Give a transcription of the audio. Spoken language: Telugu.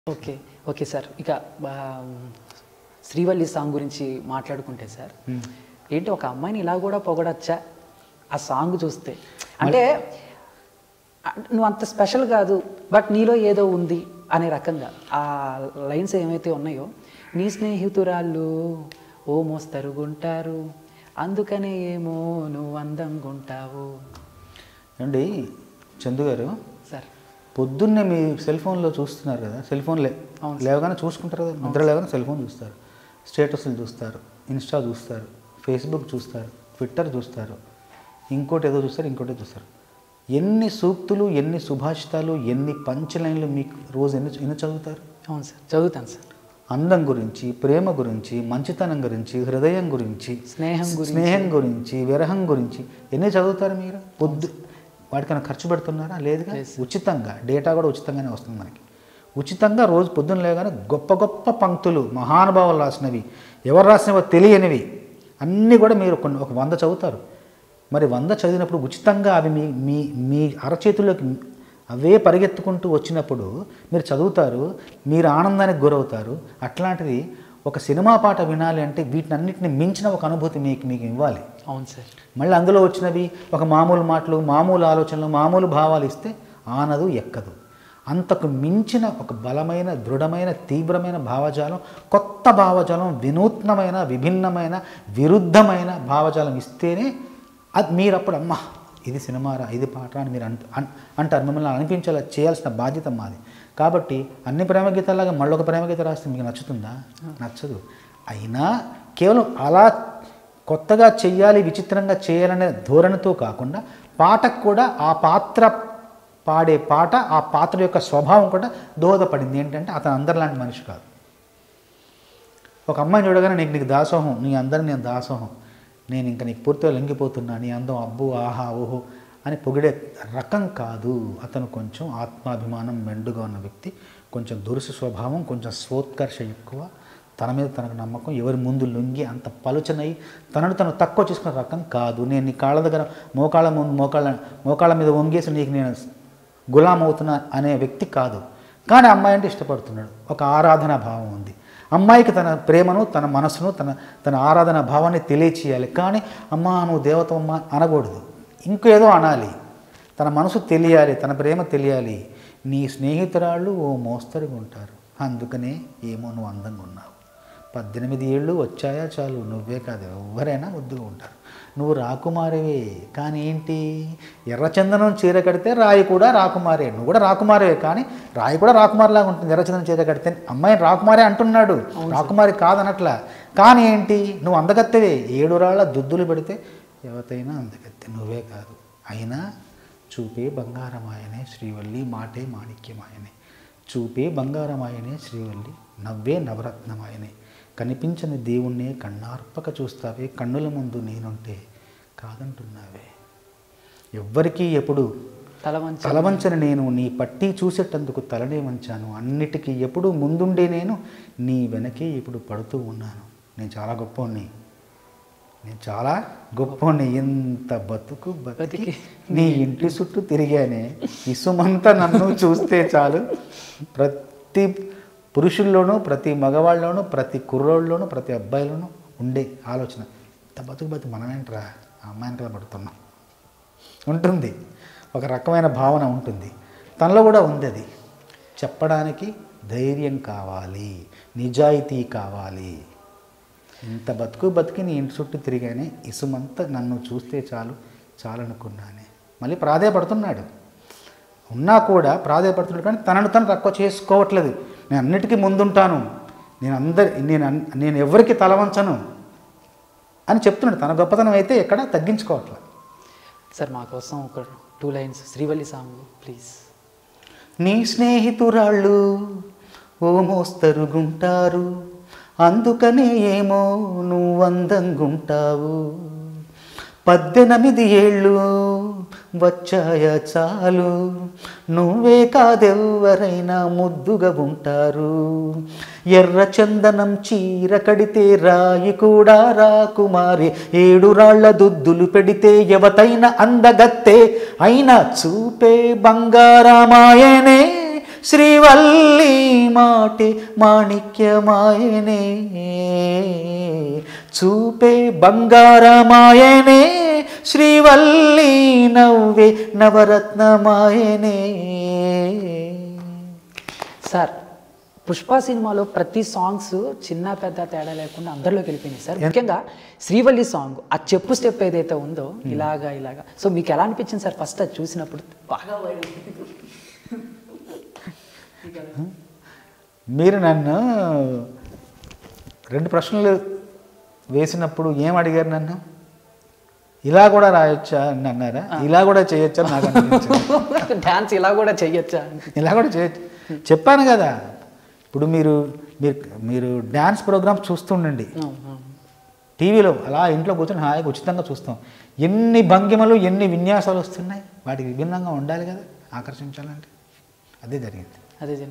ఓకే ఓకే సార్ ఇక ఆ, శ్రీవల్లి సాంగ్ గురించి మాట్లాడుకుంటే సార్ ఏంటి ఒక అమ్మాయిని ఇలా కూడా పొగడచ్చా ఆ సాంగ్ చూస్తే అంటే ఆ, నువ్వు అంత స్పెషల్ కాదు బట్ నీలో ఏదో ఉంది అనే రకంగా ఆ లైన్స్ ఏమైతే ఉన్నాయో నీ స్నేహితురాళ్ళు ఓ మోస్తరుగుంటారు అందుకనే ఏమో నువ్వు అందంగా ఉంటావు ఏమండి చందు గారు సార్ పొద్దున్నే మీ సెల్ ఫోన్లో చూస్తున్నారు కదా సెల్ ఫోన్ లే అవును లేవగానే చూసుకుంటారు కదా నిద్ర లేవగానే సెల్ ఫోన్ చూస్తారు స్టేటస్లు చూస్తారు ఇన్స్టా చూస్తారు ఫేస్బుక్ చూస్తారు ట్విట్టర్ చూస్తారు ఇంకోటి ఏదో చూస్తారు ఇంకోటి చూస్తారు ఎన్ని సూక్తులు ఎన్ని సుభాషితాలు ఎన్ని పంచ్ లైన్లు మీకు రోజు ఎన్ని ఎన్ని చదువుతారు అవును సార్ చదువుతాను సార్ అందం గురించి ప్రేమ గురించి మంచితనం గురించి హృదయం గురించి స్నేహం గురించి స్నేహం గురించి విరహం గురించి ఎన్ని చదువుతారు మీరు పొద్దు వాటికైనా ఖర్చు పెడుతున్నారా లేదుగా ఉచితంగా డేటా కూడా ఉచితంగానే వస్తుంది మనకి ఉచితంగా రోజు పొద్దున్న లేగానే గొప్ప గొప్ప పంక్తులు మహానుభావులు రాసినవి ఎవరు రాసినవో తెలియనివి అన్నీ కూడా మీరు కొన్ని ఒక వంద చదువుతారు మరి వంద చదివినప్పుడు ఉచితంగా అవి మీ మీ మీ అరచేతుల్లోకి అవే పరిగెత్తుకుంటూ వచ్చినప్పుడు మీరు చదువుతారు మీరు ఆనందానికి గురవుతారు అట్లాంటిది ఒక సినిమా పాట వినాలి అంటే వీటినన్నిటిని మించిన ఒక అనుభూతి మీకు మీకు ఇవ్వాలి అవును సార్ మళ్ళీ అందులో వచ్చినవి ఒక మామూలు మాటలు మామూలు ఆలోచనలు మామూలు భావాలు ఇస్తే ఆనదు ఎక్కదు అంతకు మించిన ఒక బలమైన దృఢమైన తీవ్రమైన భావజాలం కొత్త భావజాలం వినూత్నమైన విభిన్నమైన విరుద్ధమైన భావజాలం ఇస్తేనే అది మీరు అప్పుడు అమ్మా ఇది సినిమారా ఇది పాట అని మీరు అంట అన్- అంటారు మిమ్మల్ని అనిపించేలా చేయాల్సిన బాధ్యత మాది కాబట్టి అన్ని ప్రేమ గీతాలాగా మళ్ళొక ప్రేమ గీత రాస్తే మీకు నచ్చుతుందా నచ్చదు అయినా కేవలం అలా కొత్తగా చెయ్యాలి విచిత్రంగా చేయాలనే ధోరణితో కాకుండా పాటకు కూడా ఆ పాత్ర పాడే పాట ఆ పాత్ర యొక్క స్వభావం కూడా దోహదపడింది ఏంటంటే అతను అందరిలాంటి మనిషి కాదు ఒక అమ్మాయిని చూడగానే నీకు నీకు దాసోహం నీ అందరిని నేను దాసోహం నేను ఇంకా నీకు పూర్తిగా లొంగిపోతున్నా నీ అందం అబ్బు ఆహా ఓహో అని పొగిడే రకం కాదు అతను కొంచెం ఆత్మాభిమానం మెండుగా ఉన్న వ్యక్తి కొంచెం దురుసు స్వభావం కొంచెం స్వోత్కర్ష ఎక్కువ తన మీద తనకు నమ్మకం ఎవరి ముందు లొంగి అంత పలుచనై తనను తను తక్కువ చేసుకునే రకం కాదు నేను నీ కాళ్ళ దగ్గర మోకాళ్ళ ముందు మోకాళ్ళ మోకాళ్ళ మీద వంగేసి నీకు నేను గులాం అవుతున్నా అనే వ్యక్తి కాదు కానీ అమ్మాయి అంటే ఇష్టపడుతున్నాడు ఒక ఆరాధన భావం ఉంది అమ్మాయికి తన ప్రేమను తన మనసును తన తన ఆరాధన భావాన్ని తెలియచేయాలి కానీ అమ్మా నువ్వు దేవతమ్మ అనకూడదు ఇంకేదో అనాలి తన మనసు తెలియాలి తన ప్రేమ తెలియాలి నీ స్నేహితురాళ్ళు ఓ మోస్తరుగా ఉంటారు అందుకనే ఏమో నువ్వు అందంగా ఉన్నావు పద్దెనిమిది ఏళ్ళు వచ్చాయా చాలు నువ్వే కాదు ఎవరైనా ముద్దుగా ఉంటారు నువ్వు రాకుమారివే కానీ ఏంటి ఎర్రచందనం చీర కడితే రాయి కూడా రాకుమారే నువ్వు కూడా రాకుమారివే కానీ రాయి కూడా రాకుమారిలాగా ఉంటుంది ఎర్రచందనం చీర కడితే అమ్మాయిని రాకుమారే అంటున్నాడు రాకుమారి కాదనట్లా కానీ ఏంటి నువ్వు అందగత్తెవే ఏడు రాళ్ళ దుద్దులు పెడితే ఎవతైనా అందగత్తె నువ్వే కాదు అయినా చూపే బంగారమాయనే శ్రీవల్లి మాటే మాణిక్యమాయనే చూపే బంగారమాయనే శ్రీవల్లి నవ్వే నవరత్నమాయనే కనిపించని దేవుణ్ణే కన్నార్పక చూస్తావే కన్నుల ముందు నేనుంటే కాదంటున్నావే ఎవ్వరికీ ఎప్పుడు తల వంచి తలవంచని నేను నీ పట్టి చూసేటందుకు తలనే వంచాను అన్నిటికీ ఎప్పుడు ముందుండే నేను నీ వెనకే ఇప్పుడు పడుతూ ఉన్నాను నేను చాలా గొప్పవాణ్ణి నేను చాలా గొప్పవాణ్ణి ఎంత బతుకు బతికి బతికి. నీ ఇంటి చుట్టూ తిరిగానే ఇసుమంతా నన్ను చూస్తే చాలు ప్రతి పురుషుల్లోనూ ప్రతి మగవాళ్ళలోనూ ప్రతి కుర్రోళ్ళలోనూ ప్రతి అబ్బాయిలోనూ ఉండే ఆలోచన ఇంత బతుకు బతుకు మనమేంట్రా ఆ అమ్మాయిని కదా పడుతున్నాం ఉంటుంది ఒక రకమైన భావన ఉంటుంది తనలో కూడా ఉంది అది చెప్పడానికి ధైర్యం కావాలి నిజాయితీ కావాలి ఇంత బతుకు బతికి నీ ఇంటి చుట్టూ తిరిగానే ఇసుమంతా నన్ను చూస్తే చాలు చాలనుకున్నానే మళ్ళీ ప్రాధేయపడుతున్నాడు ఉన్నా కూడా ప్రాధేయపడుతున్నాడు కానీ తనను తను తక్కువ చేసుకోవట్లేదు నేను అన్నిటికీ ముందుంటాను నేను అందరి నేను అన్- నేను ఎవరికి తలవంచను అని చెప్తున్నాడు తన గొప్పతనం అయితే ఎక్కడ తగ్గించుకోవట్లేదు సార్ మా కోసం ఒక two lines Srivalli song please నీ స్నేహితురాళ్ళు ఓ మోస్తరుగుంటారు అందుకనే ఏమో నువ్వు అందంగుంటావు పద్దెనిమిది ఏళ్ళు వచ్చాయా చాలు నువ్వే కాదెవ్వరైనా ముద్దుగా ఉంటారు ఎర్ర చందనం చీర కడితే రాయి కూడా రాకుమారి ఏడు రాళ్ల దుద్దులు పెడితే ఎవతైన అందగత్తే అయినా చూపే బంగారమాయనే శ్రీవల్లి మాటే మాణిక్యమాయనే చూపే బంగారమాయనే శ్రీవల్లి నవ్వే నవరత్నమాయనే సార్ పుష్ప సినిమాలో ప్రతి సాంగ్స్ చిన్న పెద్ద తేడా లేకుండా అందరిలోకి వెళ్ళిపోయినాయి సార్ ముఖ్యంగా శ్రీవల్లి సాంగ్ ఆ చెప్పు స్టెప్ ఏదైతే ఉందో ఇలాగా ఇలాగా సో మీకు ఎలా అనిపించింది సార్ ఫస్ట్ అది చూసినప్పుడు బాగా మీరు నన్ను రెండు ప్రశ్నలు వేసినప్పుడు ఏం అడిగారు నన్ను ఇలా కూడా రాయొచ్చా అని అన్నారా ఇలా కూడా చేయొచ్చా అని నాకు అనిపించింది డాన్స్ ఇలా కూడా చెయ్యొచ్చా ఇలా కూడా చేయొచ్చు చెప్పాను కదా ఇప్పుడు మీరు మీరు మీరు డ్యాన్స్ ప్రోగ్రామ్స్ చూస్తుండండి టీవీలో అలా ఇంట్లో కూర్చొని హాయిగా ఉచితంగా చూస్తాం ఎన్ని భంగిమలు ఎన్ని విన్యాసాలు వస్తున్నాయి వాటికి విభిన్నంగా ఉండాలి కదా ఆకర్షించాలంటే అదే జరిగింది అదే